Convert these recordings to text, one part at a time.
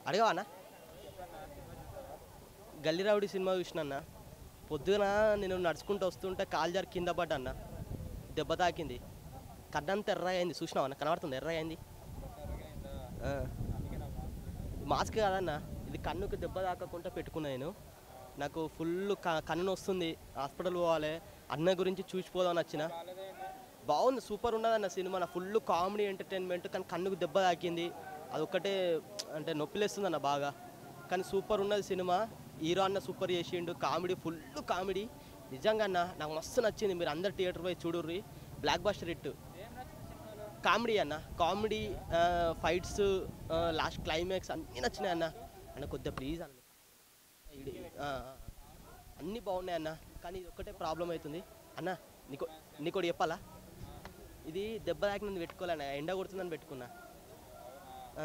అడగవా అన్న గల్లీ rowdy cinema చూసిన అన్న పొద్దున నేను నడుచుకుంటూ వస్తుంటే కాలు జారి కింద పడ్డా అన్న దెబ్బ తాకింది కన్నంత ఎర్రగా అయింది చూసినావా అన్న కనబడుతుంది ఎర్రగా అయింది ఆ. మాస్క్ కాదన్న ఇది కన్నుకు దెబ్బ తాకకుండా పెట్టుకున్నా నేను నాకు ఫుల్ కన్ను వస్తుంది హాస్పిటల్ పోవాలి అన్న గురించి చూసిపోదామని వచ్చిన బాగుంది సూపర్ ఉన్నదన్న సినిమా నా ఫుల్ కామెడీ ఎంటర్టైన్మెంట్ కానీ కన్నుకు దెబ్బ తాకింది అదొక్కటే అంటే నొప్పిలేస్తుంది అన్న బాగా కానీ సూపర్ ఉన్నది సినిమా హీరో అన్న సూపర్ చేసిండు కామెడీ ఫుల్ కామెడీ నిజంగా అన్న నాకు మస్తు నచ్చింది మీరు అందరు థియేటర్ పోయి చూడుర్రి బ్లాక్ బాస్టర్ హిట్ కామెడీ అన్న కామెడీ ఫైట్స్ లాస్ట్ క్లైమాక్స్ అన్నీ నచ్చినాయి అన్న అన్న కొద్దిగా ప్లీజ్ అన్న ఇది, ఆ, ఆ, అన్నీ బాగున్నాయి అన్న కానీ ఇది ఒక్కటే ప్రాబ్లం అవుతుంది అన్న నీకు నీకోటి చెప్పాలా ఇది దెబ్బ తాకినందుకు పెట్టుకోవాలన్న ఎండ కొడుతుందని పెట్టుకున్నా ఆ.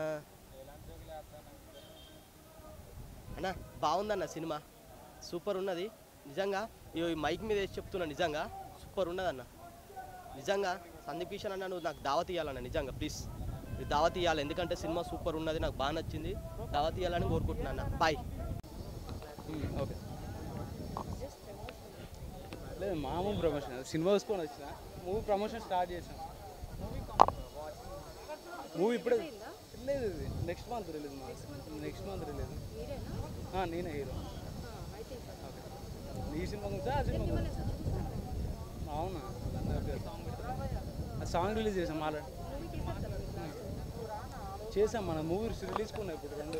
అన్న బాగుందన్న సినిమా సూపర్ ఉన్నది నిజంగా ఇగో ఈ మైక్ మీద వేసి చెప్తున్నా నిజంగా సూపర్ ఉన్నదన్న నిజంగా సందీప్ కిషన్ అన్న నువ్వు నాకు దావత్ ఇవ్వాలన్న నిజంగా ప్లీజ్ ఇది దావత్ ఇవ్వాలి ఎందుకంటే సినిమా సూపర్ ఉన్నది నాకు బాగా నచ్చింది దావత్ ఇవ్వాలని కోరుకుంటున్నాను అన్న బాయ్ ఓకే లేదు మామూలు ప్రమోషన్ సినిమా చూసుకొని వచ్చిన మూవీ ప్రమోషన్ స్టార్ట్ చేసాం మూవీ ఇప్పుడే లేదు ఇది next month release next month release నేనే హీరో ఈ సినిమా గురించి ఆ సినిమా గురించి అవునా ఓకే ఆ సాంగ్ రిలీజ్ చేసాం ఆల్రెడీ చేసాం మన మూవీ రిలీజ్ ఉన్నాయి ఇప్పుడు రెండు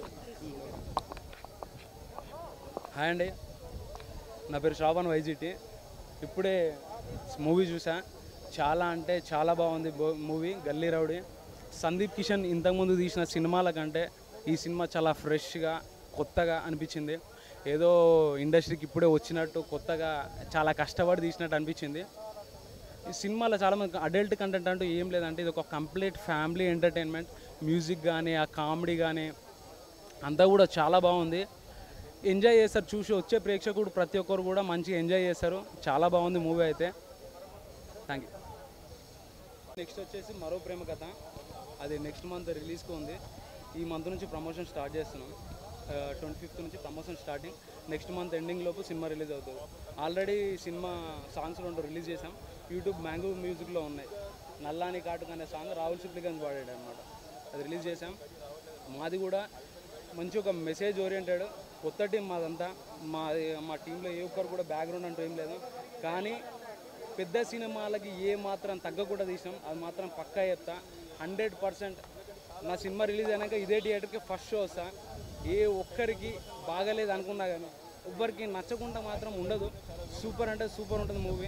హాయ్ అండి నా పేరు శ్రావణ్ వైజిటి ఇప్పుడే మూవీ చూసా చాలా అంటే చాలా బాగుంది మూవీ గల్లీ రౌడీ సందీప్ కిషన్ ఇంతకుముందు తీసిన సినిమాల కంటే ఈ సినిమా చాలా ఫ్రెష్గా కొత్తగా అనిపించింది ఏదో ఇండస్ట్రీకి ఇప్పుడే వచ్చినట్టు కొత్తగా చాలా కష్టపడి తీసినట్టు అనిపించింది ఈ సినిమాలో చాలా మంది అడల్ట్ కంటెంట్ అంటూ ఏం లేదంటే ఇది ఒక కంప్లీట్ ఫ్యామిలీ ఎంటర్టైన్మెంట్ మ్యూజిక్ కానీ ఆ కామెడీ కానీ అంతా కూడా చాలా బాగుంది ఎంజాయ్ చేస్తారు చూసి వచ్చే ప్రేక్షకుడు ప్రతి ఒక్కరు కూడా మంచిగా ఎంజాయ్ చేస్తారు చాలా బాగుంది మూవీ అయితే థ్యాంక్ యూ నెక్స్ట్ వచ్చేసి మరో ప్రేమ కథ అది నెక్స్ట్ మంత్ రిలీజ్కి ఉంది ఈ మంత్ నుంచి ప్రమోషన్ స్టార్ట్ చేస్తున్నాం ట్వంటీ ఫిఫ్త్ నుంచి promotion starting next month ending లోపు సినిమా రిలీజ్ అవుతుంది ఆల్రెడీ సినిమా సాంగ్స్ రెండు రిలీజ్ చేసాం యూట్యూబ్ మ్యాంగో మ్యూజిక్లో ఉన్నాయి నల్లాని కాటుక అనే సాంగ్ రాహుల్ సిప్లిగన్స్ పాడాడు అనమాట అది రిలీజ్ చేసాం మాది కూడా మంచి ఒక మెసేజ్ ఓరియంటెడ్ కొత్త టీం మాదంతా మా మా టీంలో ఏ ఒక్కరు కూడా బ్యాక్గ్రౌండ్ అంటూ ఏం లేదు కానీ పెద్ద సినిమాలకి ఏ మాత్రం తగ్గకుండా తీసినాం అది మాత్రం పక్కా చెప్తా హండ్రెడ్ పర్సెంట్ నా సినిమా రిలీజ్ అయినాక ఇదే థియేటర్కి ఫస్ట్ షో వస్తా ఏ ఒక్కరికి బాగలేదు అనుకున్నా కానీ ఎవ్వరికి నచ్చకుండా మాత్రం ఉండదు సూపర్ అంటే సూపర్ ఉంటుంది మూవీ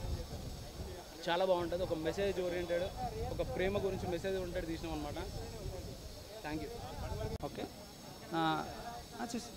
చాలా బాగుంటుంది ఒక మెసేజ్ ఓరియంటెడ్ ఒక ప్రేమ గురించి మెసేజ్ ఓరియంటెడ్ తీసినాం అనమాట థ్యాంక్ యూ ఓకే ఆ, ఆ, చూసి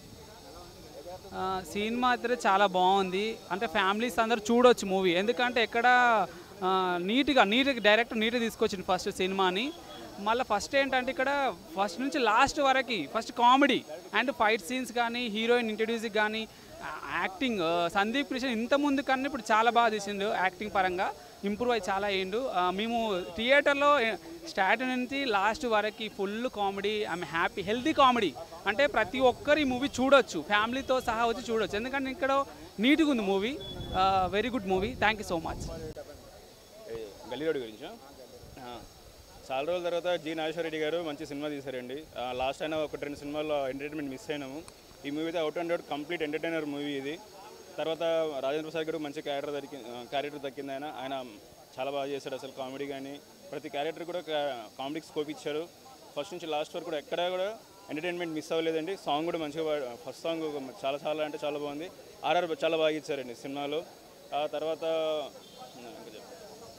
ఆ, సినిమా అయితే చాలా బాగుంది అంటే ఫ్యామిలీస్ అందరూ చూడొచ్చు మూవీ ఎందుకంటే ఎక్కడ ఆ, నీట్గా నీట్గా డైరెక్ట్ నీట్గా తీసుకొచ్చింది ఫస్ట్ సినిమాని మళ్ళీ ఫస్ట్ ఏంటంటే ఇక్కడ ఫస్ట్ నుంచి లాస్ట్ వరకు first comedy and fight scenes కానీ హీరోయిన్ ఇంట్రడ్యూస్ కానీ యాక్టింగ్ సందీప్ కృష్ణ ఇంత ముందు కన్నా ఇప్పుడు చాలా బాగా తీసిండు యాక్టింగ్ పరంగా ఇంప్రూవ్ అయ్యి చాలా అయ్యిండు ఆ, మేము థియేటర్లో స్టార్ట్ నుంచి లాస్ట్ వరకు full comedy I'm happy healthy comedy అంటే ప్రతి ఒక్కరు ఈ మూవీ చూడొచ్చు ఫ్యామిలీతో సహా వచ్చి చూడొచ్చు ఎందుకంటే ఇక్కడ నీట్గా ఉంది movie very good movie thank you so much గల్లీరోడ్ గురించా ఆ. చాలా రోజుల తర్వాత జి నాగేశ్వరరెడ్డి గారు మంచి సినిమా తీశారండి ఆ, లాస్ట్ అయినా ఒకటి రెండు సినిమాల్లో ఎంటర్టైన్మెంట్ మిస్ అయినాము ఈ మూవీ అయితే out and out complete entertainer movie ఇది తర్వాత రాజేంద్ర ప్రసాద్ గారు మంచి క్యారెక్టర్ దొరికి క్యారెక్టర్ దక్కింది ఆయన ఆయన చాలా బాగా చేశాడు అసలు కామెడీ కానీ ప్రతి క్యారెక్టర్ కూడా కామెడీకి స్కోప్ ఇచ్చారు ఫస్ట్ నుంచి లాస్ట్ వరకు కూడా ఎక్కడా కూడా ఎంటర్టైన్మెంట్ మిస్ అవ్వలేదండి సాంగ్ కూడా మంచిగా ఫస్ట్ సాంగ్ చాలా చాలా అంటే చాలా బాగుంది ఆర్ఆర్ చాలా బాగా ఇచ్చారండి సినిమాలో ఆ తర్వాత ఇంకా చెప్పు.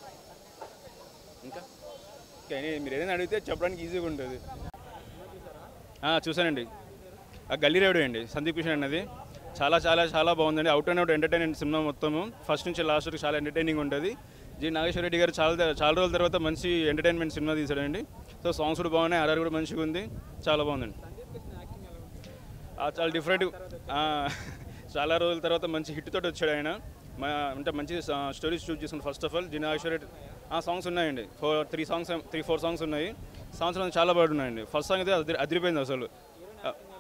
ఇంకా కానీ మీరు ఏదైనా అడిగితే చెప్పడానికి ఈజీగా ఉంటుంది ఆ, చూశానండి ఆ గల్లీ రేవుడు అండి సందీప్ కిషన్ అన్నది చాలా చాలా చాలా బాగుందండి out and out entertainment cinema మొత్తము ఫస్ట్ నుంచి లాస్ట్ వరకు చాలా ఎంటర్టైనింగ్ ఉంటుంది జి నాగేశ్వర రెడ్డి గారు చాలా చాలా రోజుల తర్వాత మంచి ఎంటర్టైన్మెంట్ సినిమా తీశాడండి సో సాంగ్స్ కూడా బాగున్నాయి ఆర్ఆర్ కూడా మంచిగా ఉంది చాలా బాగుందండి ఆ, చాలా డిఫరెంట్ చాలా రోజుల తర్వాత మంచి హిట్ తోటి వచ్చాడు ఆయన మా అంటే మంచి స్టోరీస్ చూస్ చేసుకుని ఫస్ట్ ఆఫ్ ఆల్ జినాగేశ్వర ఆ సాంగ్స్ ఉన్నాయండి four three songs three four songs ఉన్నాయి సాంగ్స్ చాలా బాగున్నాయండి ఫస్ట్ సాంగ్ అయితే అదిరి- అదిరిపోయింది అసలు ఆ,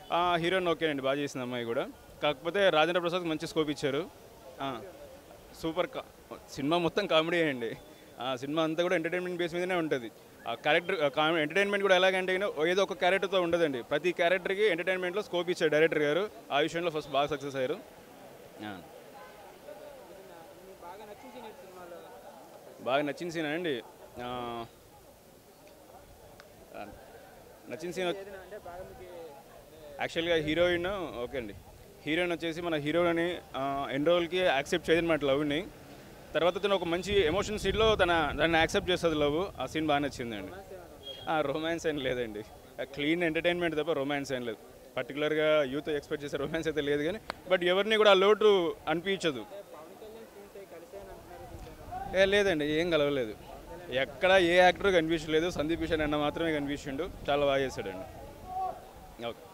హీరోయిన్ ఓకే అండి బాగా చేసింది అమ్మాయి కూడా కాకపోతే రాజేంద్ర ప్రసాద్ మంచి స్కోప్ ఇచ్చారు ఆ, సూపర్ కా సినిమా మొత్తం కామెడీ అండి ఆ సినిమా అంతా కూడా ఎంటర్టైన్మెంట్ బేస్ మీదనే ఉంటుంది ఆ క్యారెక్టర్ ఎంటర్టైన్మెంట్ కూడా ఎలాగంటే you know, ఏదో ఒక క్యారెక్టర్తో ఉండదండి ప్రతి క్యారెక్టర్కి ఎంటర్టైన్మెంట్లో స్కోప్ ఇచ్చారు డైరెక్టర్ గారు ఆ విషయంలో ఫస్ట్ బాగా సక్సెస్ అయ్యారు ఆ. బాగా నచ్చిన సీన్ అండి ఆ, ఆ, నచ్చిన సీన్ యాక్చువల్గా హీరోయిన్ ఓకే అండి హీరోయిన్ వచ్చేసి మన హీరోని ఎన్ని రోజులకి యాక్సెప్ట్ చేయదు అనమాట లవ్ని తర్వాత తను ఒక మంచి ఎమోషన్ సీన్లో తన దాన్ని యాక్సెప్ట్ చేస్తుంది లవ్ ఆ సీన్ బాగా నచ్చిందండి రొమాన్స్ ఏం లేదండి క్లీన్ ఎంటర్టైన్మెంట్ తప్ప రొమాన్స్ ఏం లేదు పర్టికులర్గా యూత్ ఎక్స్పెక్ట్ చేసే రొమాన్స్ అయితే లేదు కానీ బట్ ఎవరిని కూడా ఆ లోటు అనిపించదు ఏ లేదండి ఏం కలవలేదు ఎక్కడ ఏ యాక్టర్ కనిపించలేదు సందీప్ కిషన్ అన్న మాత్రమే కనిపించిండు చాలా బాగా చేశాడండి ఓకే